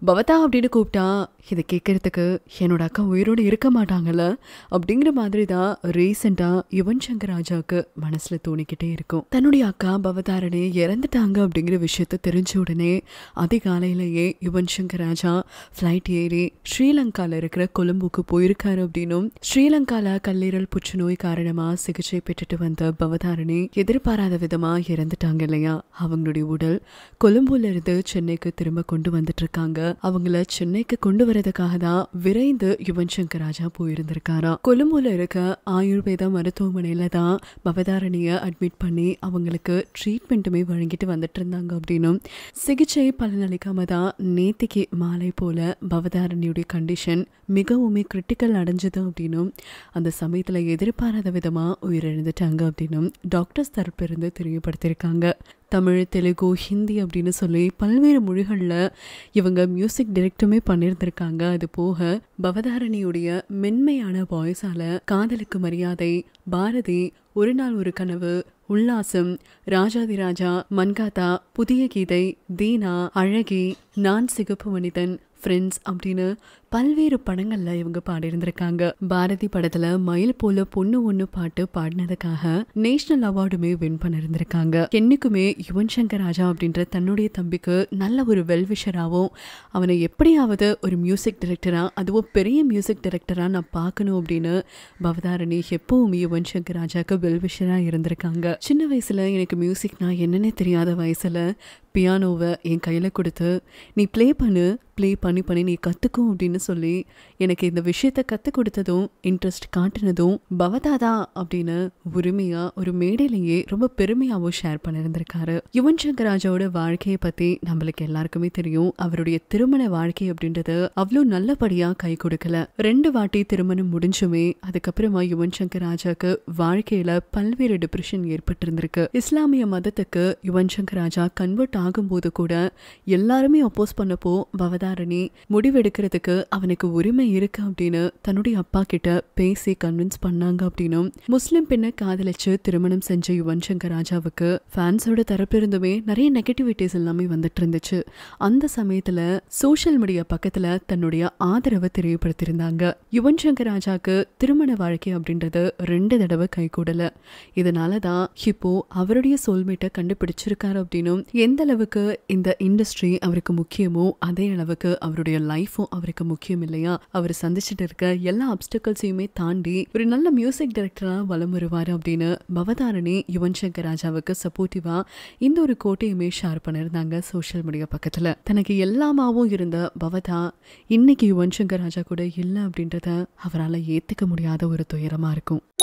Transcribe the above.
பவதா அப்படின்னு கூப்பிட்டா இதை கேட்கறதுக்கு என்னோட அக்கா உயிரோடு இருக்க மாட்டாங்கல்ல அப்படிங்கிற மாதிரி தான் ரீசெண்டாக யுவன் சங்கர் ராஜாவுக்கு மனசுல தோணிக்கிட்டே இருக்கும் தன்னுடைய அக்கா பவதாரணி இறந்துட்டாங்க அப்படிங்கிற விஷயத்த தெரிஞ்ச உடனே அதிகாலையிலேயே யுவன் சங்கர் ராஜா ஃப்ளைட் ஏறி ஸ்ரீலங்கால இருக்கிற கொழும்புக்கு போயிருக்காரு அப்படின்னும் ஸ்ரீலங்கால கல்லீரல் புற்றுநோய் காரணமா சிகிச்சை பெற்றுட்டு வந்த பவதாரணி எதிர்பாராத விதமா இறந்துட்டாங்க இல்லையா அவங்களுடைய உடல் கொழும்புல இருந்து சென்னைக்கு திரும்ப கொண்டு வந்துட்டு இருக்காங்க அவங்கள சென்னைக்கு கொண்டு வரதுக்காக தான் விரைந்து யுவன் சங்கர் ராஜா போயிருந்திருக்காராம் கொழும்புல இருக்க ஆயுர்வேத மருத்துவமனையில தான் பவதாரணிய அட்மிட் பண்ணி அவங்களுக்கு ட்ரீட்மெண்ட்டுமே வழங்கிட்டு வந்துட்டு இருந்தாங்க அப்படின்னும் சிகிச்சை பலனளிக்காம தான் நேத்திக்கு மாலை போல பவதாரணியுடைய கண்டிஷன் மிகவுமே கிரிட்டிக்கல் அடைஞ்சது அப்படின்னும் அந்த சமயத்துல எதிர்பாராத விதமா உயிரிழந்துட்டாங்க அப்படின்னும் டாக்டர்ஸ் தரப்பிலிருந்து தெரியப்படுத்தியிருக்காங்க தமிழ் தெலுங்கு ஹிந்தி அப்படின்னு சொல்லி பல்வேறு மொழிகளில் இவங்க மியூசிக் டைரக்டுமே பண்ணியிருந்திருக்காங்க அது போக பவதாரணியுடைய மென்மையான வாய்ஸால காதலுக்கு மரியாதை பாரதி ஒரு நாள் ஒரு கனவு உல்லாசம் ராஜாதி ராஜா மன்காத்தா புதிய கீதை தீனா அழகி நான் சிகப்பு மனிதன் ஃப்ரெண்ட்ஸ் அப்படின்னு பல்வேறு படங்கள்ல இவங்க பாடியிருந்திருக்காங்க பாரதி படத்துல மயில் போல பொண்ணு ஒண்ணு பாட்டு பாடினதுக்காக நேஷனல் அவார்டுமே வின் பண்ணிருந்திருக்காங்க என்னைக்குமே யுவன் சங்கர் ராஜா அப்படின்ற தன்னுடைய தம்பிக்கு நல்ல ஒரு வெல்விஷராகவும் அவனை எப்படியாவது ஒரு மியூசிக் டைரக்டரா அதுவும் பெரிய மியூசிக் டைரக்டரா நான் பார்க்கணும் அப்படின்னு பவதாரணி எப்பவுமே யுவன் சங்கர் ராஜாக்கு வெல்விஷரா இருந்திருக்காங்க சின்ன வயசுல எனக்கு மியூசிக்னா என்னன்னே தெரியாத வயசுல பியானோவை என் கையில் கொடுத்து நீ ப்ளே பண்ணு ப்ளே பண்ணி பண்ணி நீ கற்றுக்கும் அப்படின்னு சொல்லி எனக்கு இந்த விஷயத்த கற்றுக் கொடுத்ததும் இன்ட்ரெஸ்ட் காட்டினதும் பவதாதா அப்படின்னு உரிமையாக ஒரு மேடையிலேயே ரொம்ப பெருமையாகவும் ஷேர் பண்ணியிருந்திருக்காரு யுவன் சங்கர் ராஜாவோட வாழ்க்கையை பற்றி நம்மளுக்கு எல்லாருக்குமே தெரியும் அவருடைய திருமண வாழ்க்கை அப்படின்றது அவ்வளோ நல்லபடியாக கை கொடுக்கல ரெண்டு வாட்டி திருமணம் முடிஞ்சுமே அதுக்கப்புறமா யுவன் சங்கர் ராஜாக்கு வாழ்க்கையில பல்வேறு டிப்ரெஷன் ஏற்பட்டிருந்திருக்கு இஸ்லாமிய மதத்துக்கு யுவன் சங்கர் ராஜா கன்வெர்ட் ஆகும்போது கூட எல்லாருமே அப்போஸ் பண்ணப்போ பவதாரணி முடிவெடுக்கிறதுக்கு அவனுக்கு உரிமை இருக்கு அப்படின்னு தன்னுடைய அப்பா கிட்ட பேசி கன்வின்ஸ் பண்ணாங்க அப்படின்னும் முஸ்லிம் பெண்ணை காதலிச்சு திருமணம் செஞ்ச யுவன் சங்கர் ராஜாவுக்கு ஃபேன்ஸோட தரப்பு இருந்துமே நிறைய நெகட்டிவிட்டிஸ் எல்லாமே வந்துட்டு இருந்துச்சு அந்த சமயத்துல சோஷியல் மீடியா பக்கத்துல தன்னுடைய ஆதரவை தெரியப்படுத்தியிருந்தாங்க யுவன் சங்கர் ராஜாக்கு திருமண வாழ்க்கை அப்படின்றது ரெண்டு தடவை கை கூடல இதனால தான் இப்போ அவருடைய சோல்மேட்டை கண்டுபிடிச்சிருக்காரு அப்படின்னும் எந்த அளவுக்கு இந்த இண்டஸ்ட்ரி அவருக்கு முக்கியமோ அதே அளவுக்கு அவருடைய லைஃபும் அவருக்கு முக்கியம் இல்லையா அவர் சந்திச்சுட்டு இருக்க எல்லா அப்டிக்கல்ஸையுமே தாண்டி ஒரு நல்ல மியூசிக் டைரக்டரா வலம் வருவார் அப்படின்னு பவதாரணி யுவன் சங்கர் ராஜாவுக்கு சப்போர்ட்டிவா இந்த ஒரு கோட்டையுமே ஷேர் பண்ணியிருந்தாங்க சோஷியல் மீடியா பக்கத்துல தனக்கு எல்லாமாவும் இருந்த பவதா இன்னைக்கு யுவன் சங்கர் ராஜா கூட இல்லை அப்படின்றத அவரால் ஏத்துக்க முடியாத ஒரு துயரமா இருக்கும்